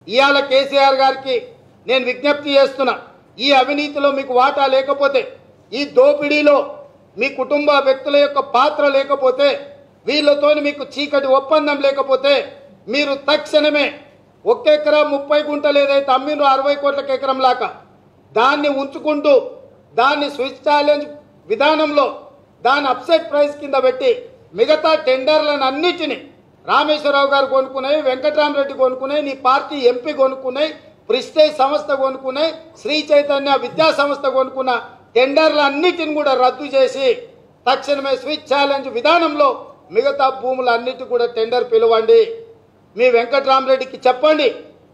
ఇవాళ కేసీఆర్ గారికి నేను విజ్ఞప్తి చేస్తున్నా ఈ అవినీతిలో మీకు వాటా లేకపోతే ఈ దోపిడీలో మీ కుటుంబ వ్యక్తుల యొక్క పాత్ర లేకపోతే వీళ్ళతోని మీకు చీకటి ఒప్పందం లేకపోతే మీరు తక్షణమే ఒక్క ఎకరా ముప్పై గుంటలు ఏదైతే అమ్మినో అరవై కోట్లకి ఎకరం లాగా దాన్ని ఉంచుకుంటూ దాన్ని స్విచ్ ఛాలెంజ్ విధానంలో దాన్ని అప్సెట్ ప్రైస్ కింద పెట్టి మిగతా టెండర్లను అన్నిటినీ రామేశ్వరరావు గారు కొనుక్కున్నాయి వెంకటరామరెడ్డి కొనుక్కున్నాయి నీ పార్టీ ఎంపీ కొనుక్కున్నాయి ప్రిస్టేజ్ సంస్థ కొనుక్కున్నాయి శ్రీ చైతన్య విద్యా సంస్థ కొనుక్కున్న టెండర్లు అన్నిటిని కూడా రద్దు చేసి తక్షణమే స్విచ్ ఛాలెంజ్ విధానంలో మిగతా భూములన్నిటి కూడా టెండర్ పిలవండి మీ వెంకటరామరెడ్డికి చెప్పండి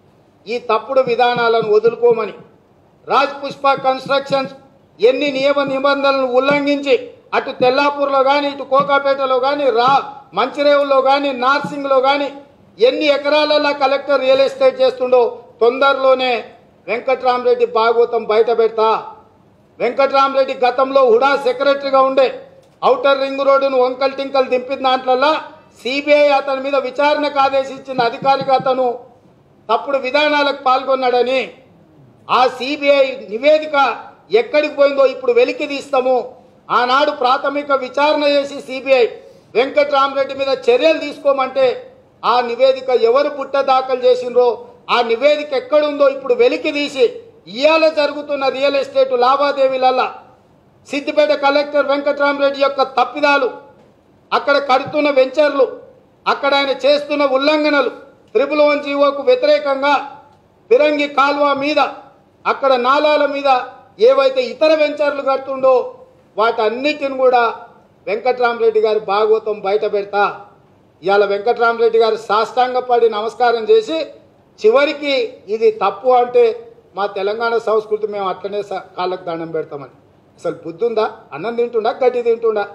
ఈ తప్పుడు విధానాలను వదులుకోమని రాజ్ పుష్ప కన్స్ట్రక్షన్స్ ఎన్ని నియమ నిబంధనలను ఉల్లంఘించి అటు తెల్లాపూర్లో కానీ ఇటు కోకాపేటలో కానీ రా మంచిరేవుల్లో కానీ నార్సింగ్లో కానీ ఎన్ని ఎకరాలలో కలెక్టర్ రియల్ ఎస్టేట్ చేస్తుండో తొందరలోనే వెంకట్రామరెడ్డి భాగవతం బయట పెడతా వెంకట్రామరెడ్డి గతంలో హుడా సెక్రటరీగా ఉండే ఔటర్ రింగ్ రోడ్డును వంకల్ టింకల్ దింపిన దాంట్లల్లా సిబిఐ అతని మీద విచారణకు ఆదేశించిన అధికారిగా అతను తప్పుడు విధానాలకు పాల్గొన్నాడని ఆ సిబిఐ నివేదిక ఎక్కడికి పోయిందో ఇప్పుడు వెలికి తీస్తాము ఆనాడు ప్రాథమిక విచారణ చేసి సిబిఐ వెంకట్రామరెడ్డి మీద చర్యలు తీసుకోమంటే ఆ నివేదిక ఎవరు పుట్ట దాఖలు చేసిండ్రో ఆ నివేదిక ఎక్కడుందో ఇప్పుడు వెలికి తీసి ఇవాళ జరుగుతున్న రియల్ ఎస్టేట్ లావాదేవీలల్లా సిద్దిపేట కలెక్టర్ వెంకట్రామరెడ్డి యొక్క తప్పిదాలు అక్కడ కడుతున్న వెంచర్లు అక్కడ ఆయన చేస్తున్న ఉల్లంఘనలు త్రిపుల్ వన్ జీవోకు వ్యతిరేకంగా ఫిరంగి కాల్వ మీద అక్కడ నాలాల మీద ఏవైతే ఇతర వెంచర్లు కడుతుండో వాటన్నిటిని కూడా వెంకట్రామరెడ్డి గారి భాగవతం బయట పెడతా ఇవాళ వెంకట్రామరెడ్డి గారు సాష్టాంగపడి నమస్కారం చేసి చివరికి ఇది తప్పు అంటే మా తెలంగాణ సంస్కృతి మేము అట్లనే స- కాళ్ళకు దండం పెడతామని అసలు బుద్ధి ఉందా అన్నం తింటుండా గడ్డి తింటుండా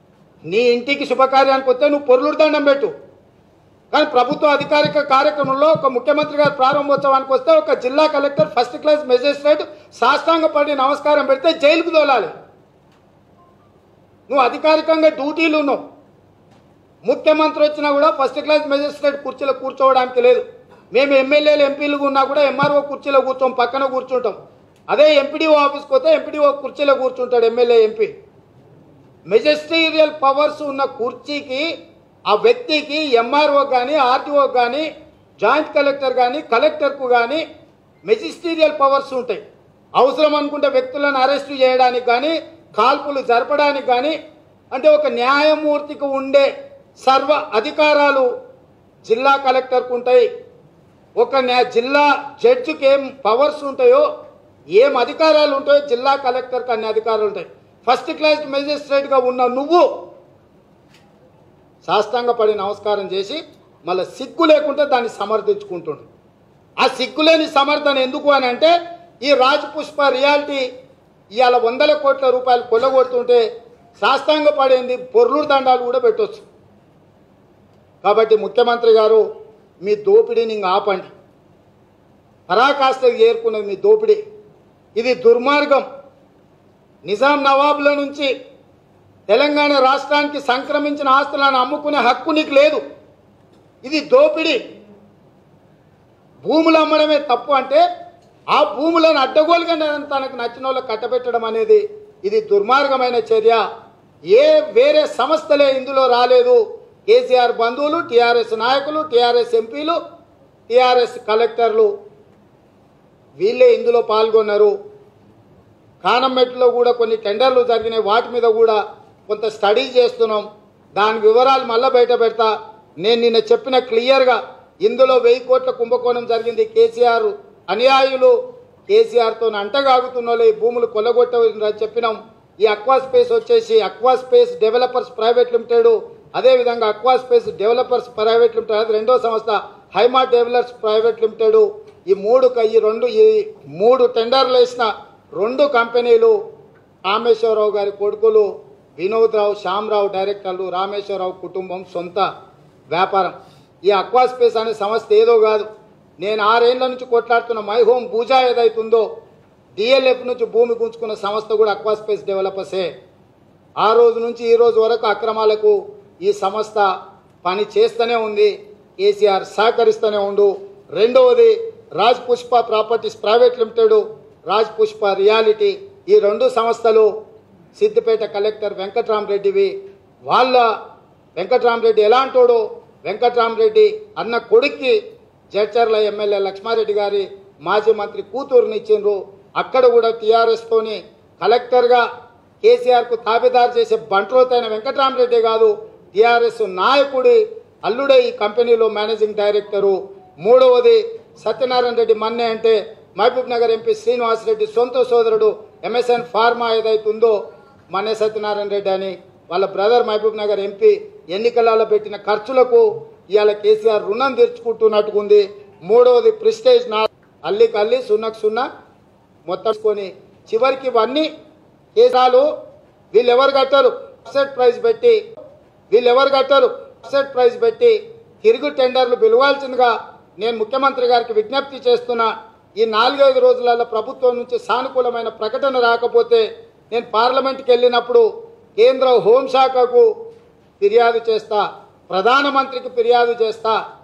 నీ ఇంటికి శుభకార్యానికి వస్తే నువ్వు పొరులు దండం పెట్టు కానీ ప్రభుత్వ అధికారిక కార్యక్రమంలో ఒక ముఖ్యమంత్రి గారి ప్రారంభోత్సవానికి వస్తే ఒక జిల్లా కలెక్టర్ ఫస్ట్ క్లాస్ మెజిస్ట్రేట్ సాష్టాంగ పడి నమస్కారం పెడితే జైలుకు తోలాలి నువ్వు అధికారికంగా డ్యూటీలు ఉన్నావు ముఖ్యమంత్రి వచ్చినా కూడా ఫస్ట్ క్లాస్ మెజిస్ట్రేట్ కుర్చీలో కూర్చోవడానికి లేదు మేము ఎమ్మెల్యేలు ఎంపీలు ఉన్నా కూడా ఎంఆర్ఓ కుర్చీలో కూర్చోం పక్కన కూర్చుంటాం అదే ఎంపీడీఓ ఆఫీస్కి పోతే ఎంపీడీఓ కుర్చీలో కూర్చుంటాడు ఎమ్మెల్యే ఎంపీ మెజిస్ట్రీరియల్ పవర్స్ ఉన్న కుర్చీకి ఆ వ్యక్తికి ఎంఆర్ఓ కానీ ఆర్టీఓ కానీ జాయింట్ కలెక్టర్ కానీ కలెక్టర్కు కానీ మెజిస్టీరియల్ పవర్స్ ఉంటాయి అవసరం అనుకుంటే వ్యక్తులను అరెస్టు చేయడానికి కానీ కాల్పులు జరపడానికి కానీ అంటే ఒక న్యాయమూర్తికి ఉండే సర్వ అధికారాలు జిల్లా కలెక్టర్కు ఉంటాయి ఒక న్యా జిల్లా జడ్జికి ఏం పవర్స్ ఉంటాయో ఏం అధికారాలు ఉంటాయో జిల్లా కలెక్టర్కి అన్ని అధికారాలు ఉంటాయి ఫస్ట్ క్లాస్ మెజిస్ట్రేట్గా ఉన్న నువ్వు సాష్టాంగ పడి నమస్కారం చేసి మళ్ళీ సిగ్గు లేకుంటే దాన్ని సమర్థించుకుంటుండు ఆ సిగ్గులేని సమర్థన ఎందుకు అని అంటే ఈ రాజ్ పుష్ప రియాలిటీ ఇవాళ వందల కోట్ల రూపాయలు కొల్లగొడుతుంటే సాష్టాంగ పడేంది పొర్లూరు దండాలు కూడా పెట్టొచ్చు కాబట్టి ముఖ్యమంత్రి గారు మీ దోపిడీని ఇంక ఆపండి పరాకాష్ఠకు చేరుకున్నది మీ దోపిడీ ఇది దుర్మార్గం నిజాం నవాబుల నుంచి తెలంగాణ రాష్ట్రానికి సంక్రమించిన ఆస్తులను అమ్ముకునే హక్కు నీకు లేదు ఇది దోపిడీ భూములు అమ్మడమే తప్పు అంటే ఆ భూములను అడ్డగోలుగా తనకు నచ్చిన వాళ్ళకి కట్టబెట్టడం అనేది ఇది దుర్మార్గమైన చర్య ఏ వేరే సంస్థలే ఇందులో రాలేదు కేసీఆర్ బంధువులు టీఆర్ఎస్ నాయకులు టీఆర్ఎస్ ఎంపీలు టీఆర్ఎస్ కలెక్టర్లు వీళ్ళే ఇందులో పాల్గొన్నారు కానమెట్లో కూడా కొన్ని టెండర్లు జరిగినాయి వాటి మీద కూడా కొంత స్టడీ చేస్తున్నాం దాని వివరాలు మళ్ళీ బయట పెడతా నేను నిన్న చెప్పిన క్లియర్గా ఇందులో వెయ్యి కోట్ల కుంభకోణం జరిగింది కేసీఆర్ అనుయాయులు కేసీఆర్తో అంటగాగుతున్న వాళ్ళు ఈ భూములు కొల్లగొట్టని చెప్పినాం ఈ అక్వా స్పేస్ వచ్చేసి aqua space developers private limited అదేవిధంగా aqua space developers private limited అది రెండో సంస్థ హైమా డెవలపర్స్ ప్రైవేట్ లిమిటెడ్ ఈ మూడు క- ఈ రెండు ఈ మూడు టెండర్లు వేసిన రెండు కంపెనీలు రామేశ్వరరావు గారి కొడుకులు వినోద్ రావు శ్యామరావు డైరెక్టర్లు రామేశ్వరరావు కుటుంబం సొంత వ్యాపారం ఈ అక్వా స్పేస్ అనే సంస్థ ఏదో కాదు నేను ఆరేళ్ల నుంచి కొట్లాడుతున్న మై హోమ్ పూజా ఏదైతుందో డిఎల్ఎఫ్ నుంచి భూమి గుంజుకున్న సంస్థ కూడా అక్వా స్పేస్ డెవలపర్సే ఆ రోజు నుంచి ఈ రోజు వరకు అక్రమాలకు ఈ సంస్థ పని చేస్తూనే ఉంది కేసీఆర్ సహకరిస్తూనే ఉండు రెండవది Raj Pushpa properties private limited Raj Pushpa reality ఈ రెండు సంస్థలు సిద్దిపేట కలెక్టర్ వెంకట్రామరెడ్డివి వాళ్ళ వెంకట్రామరెడ్డి ఎలాంటోడు వెంకట్రామరెడ్డి అన్న కొడుక్కి జడ్చర్ల ఎమ్మెల్యే లక్ష్మారెడ్డి గారి మాజీ మంత్రి కూతురుని ఇచ్చిండ్రు అక్కడ కూడా టీఆర్ఎస్ తోని కలెక్టర్గా కేసీఆర్కు తాబేదారు చేసే బంట్రోతైన వెంకట్రామరెడ్డి కాదు టీఆర్ఎస్ నాయకుడి అల్లుడే ఈ కంపెనీలో మేనేజింగ్ డైరెక్టరు మూడవది సత్యనారాయణ రెడ్డి మన్నే అంటే మహబూబ్ నగర్ ఎంపీ శ్రీనివాసరెడ్డి సొంత సోదరుడు ఎంఎస్ఎన్ ఫార్మా ఏదైతే ఉందో మన్నే సత్యనారాయణ రెడ్డి అని వాళ్ళ బ్రదర్ మహబూబ్ నగర్ ఎంపీ ఎన్నికలలో పెట్టిన ఖర్చులకు ఇవాళ కేసీఆర్ రుణం తీర్చుకుంటున్నట్టుకుంది మూడవది ప్రిస్టేజ్ నా అల్లికి అల్లి సున్నకు సున్నా మొత్తం కొని చివరికి ఇవన్నీ కేసాలు వీళ్ళు ఎవరు కట్టారు అప్సెట్ ప్రైస్ పెట్టి వీళ్ళు ఎవరు కట్టారు అప్సెట్ ప్రైస్ పెట్టి తిరుగు టెండర్లు పిలవాల్సిందిగా నేను ముఖ్యమంత్రి గారికి విజ్ఞప్తి చేస్తున్నా ఈ నాలుగైదు రోజులలో ప్రభుత్వం నుంచి సానుకూలమైన ప్రకటన రాకపోతే నేను పార్లమెంట్కి వెళ్ళినప్పుడు కేంద్ర హోంశాఖకు ఫిర్యాదు చేస్తా ప్రధానమంత్రికి ఫిర్యాదు చేస్తా